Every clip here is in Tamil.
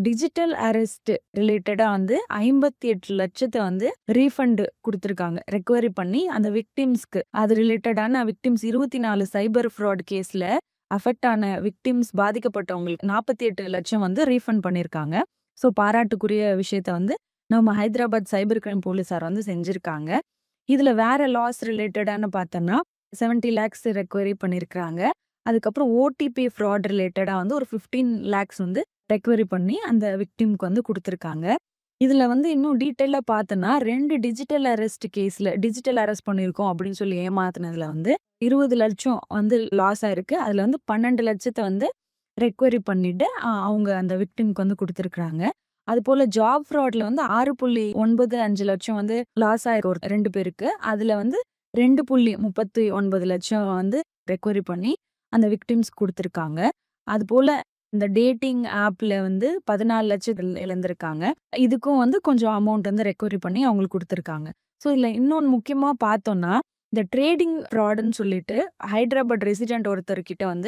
டிஜிட்டல் அரெஸ்ட் ரிலேட்டடா வந்து 58,00,000 வந்து ரீஃபண்ட் குடுத்துருக்காங்க. ரெக்கவரி பண்ணி அந்த விக்டிம்ஸ்க்கு அது ரிலேட்டடான விக்டிம்ஸ் 24 சைபர் ஃப்ராட் கேஸ்ல அஃபெக்ட் ஆன விக்டிம்ஸ் பாதிக்கப்பட்டவங்களுக்கு 48,00,000 வந்து ரீஃபண்ட் பண்ணியிருக்காங்க. ஸோ பாராட்டுக்குரிய விஷயத்த வந்து நம்ம ஹைதராபாத் சைபர் கிரைம் போலீஸார் வந்து செஞ்சிருக்காங்க. இதுல வேற லாஸ் ரிலேட்டடான்னு பார்த்தோம்னா 70 லேக்ஸ் ரெக்கவரி பண்ணியிருக்காங்க. அதுக்கப்புறம் ஓடிபி ஃப்ராட் ரிலேட்டடா வந்து ஒரு 15 லேக்ஸ் வந்து ரெக்கவரி பண்ணி அந்த விக்டிம்க்கு வந்து குடுத்துருக்காங்க. இதுல வந்து இன்னும் டீட்டெயிலா பார்த்தோம்னா 2 டிஜிட்டல் அரெஸ்ட் கேஸ்ல டிஜிட்டல் அரெஸ்ட் பண்ணியிருக்கோம் அப்படின்னு சொல்லி ஏமாத்துனதுல வந்து 20,00,000 வந்து லாஸ் ஆயிருக்கு. அதுல வந்து 12,00,000 வந்து ரெக்கவரி பண்ணிட்டு அ அவங்க அந்த விக்டிம்க்கு வந்து குடுத்துருக்காங்க. அதுபோல ஜாப் ஃப்ராட்ல வந்து 6.95 லட்சம் வந்து லாஸ் ஆயிருக்கு ஒரு 2 பேருக்கு. அதுல வந்து 2.39 லட்சம் வந்து ரெக்கவரி பண்ணி அந்த விக்டிம்ஸ்க்கு குடுத்துருக்காங்க. அதுபோல இந்த டேட்டிங் ஆப்ல வந்து 14 லட்சம் இழந்திருக்காங்க. இதுக்கும் வந்து கொஞ்சம் அமௌண்ட் வந்து ரெக்கவரி பண்ணி அவங்களுக்கு குடுத்துருக்காங்க. ஸோ இதுல இன்னொன்னு முக்கியமா பார்த்தோம்னா, இந்த ட்ரேடிங் ஃப்ராடுன்னு சொல்லிட்டு ஹைதராபாத் ரெசிடென்ட் ஒருத்தர்கிட்ட வந்து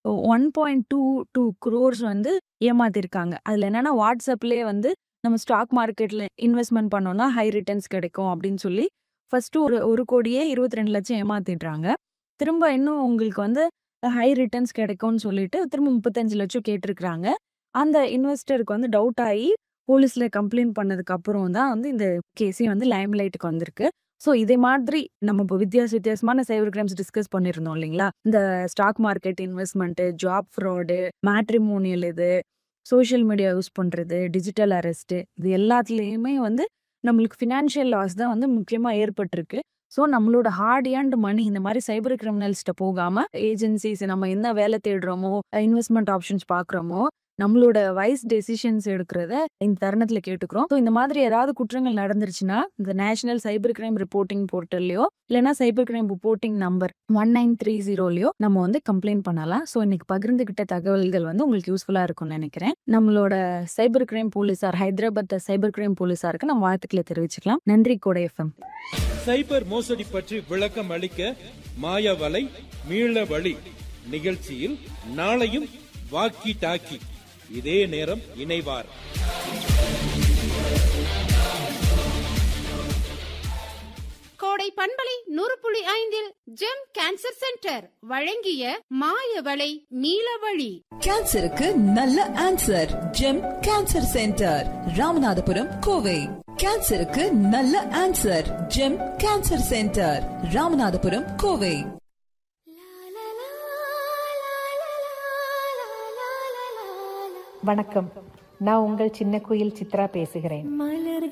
1.22 குரோர்ஸ் வந்து ஏமாத்திருக்காங்க. அதுல என்னன்னா WhatsAppலயே வந்து நம்ம ஸ்டாக் மார்க்கெட்ல இன்வெஸ்ட்மென்ட் பண்ணோம்னா ஹை ரிட்டர்ன்ஸ் கிடைக்கும் அப்படின்னு சொல்லி ஃபர்ஸ்ட் ஒரு 1,22,00,000 ஏமாத்திடுறாங்க. திரும்ப இன்னும் உங்களுக்கு வந்து ஹை ரிட்டர்ன்ஸ் கிடைக்கும்னு சொல்லிட்டு திரும்ப 35,00,000 கேட்டிருக்காங்க. அந்த இன்வெஸ்டருக்கு வந்து டவுட் ஆயி போலீஸ்ல கம்ப்ளைண்ட் பண்ணதுக்கு அப்புறம் தான் வந்து இந்த கேஸே வந்து லைம் லைட்டுக்கு வந்திருக்கு. ஸோ இதே மாதிரி நம்ம இப்போ வித்தியாச வித்தியாசமான சைபர் கிரைம்ஸ் டிஸ்கஸ் பண்ணியிருந்தோம் இல்லைங்களா? இந்த stock market investment, job fraud, matrimonial இது, சோசியல் மீடியா யூஸ் பண்றது, டிஜிட்டல் அரெஸ்ட் இது எல்லாத்துலயுமே வந்து நம்மளுக்கு ஃபினான்ஷியல் லாஸ் தான் வந்து முக்கியமா ஏற்பட்டிருக்கு. ஸோ நம்மளோட ஹார்ட் ஏர்ன்ட் மனி இந்த மாதிரி சைபர் கிரிமினல்ஸ்ட்ட போகாம ஏஜென்சிஸ் நம்ம என்ன வேலை தேடுறோமோ, இன்வெஸ்ட்மென்ட் ஆப்ஷன்ஸ் பார்க்குறோமோ, நம்மளோட வைஸ் டெசிஷன்ஸ் எடுக்கிறத இந்த தருணத்துல கேட்டுக்கிறோம். ஸோ இந்த மாதிரி ஏதாவது குற்றங்கள் நடந்துருச்சுன்னா, இந்த நேஷனல் சைபர் கிரைம் ரிப்போர்ட்டிங் போர்ட்டல்லயோ இல்லைன்னா சைபர் கிரைம் ரிப்போர்ட்டிங் நம்பர் 1930லயோ நம்ம வந்து கம்ப்ளைண்ட் பண்ணலாம். ஸோ இன்னைக்கு பகிர்ந்துகிட்ட தகவல்கள் வந்து உங்களுக்கு யூஸ்ஃபுல்லா இருக்கும்னு நினைக்கிறேன். நம்மளோட சைபர் கிரைம் போலீஸார் ஹைதராபாத் சைபர் கிரைம் போலீஸாருக்கு நம்ம வாழ்த்துக்களை தெரிவிச்சுக்கலாம். நன்றி கோடை எஃப்எம். சைபர் மோசடி பற்றி விளக்கம் அளிக்க மாயவலை மீள வழி நிகழ்ச்சியில் நாளையும் வாக்கி டாக்கி இதே நேரம் இணைவார் கோடை பண்பலை நூறு புள்ளி ஐந்தில் ஜெம் கேன்சர் சென்டர் வழங்கிய மாயவளை நீலவழி கேன்சருக்கு நல்ல answer Gem cancer centre Ramanathapuram Kovai கேன்சருக்கு நல்ல answer Gem cancer centre Ramanathapuram Kovai வணக்கம் நான் உங்கள் சின்ன குயில் சித்ரா பேசுகிறேன்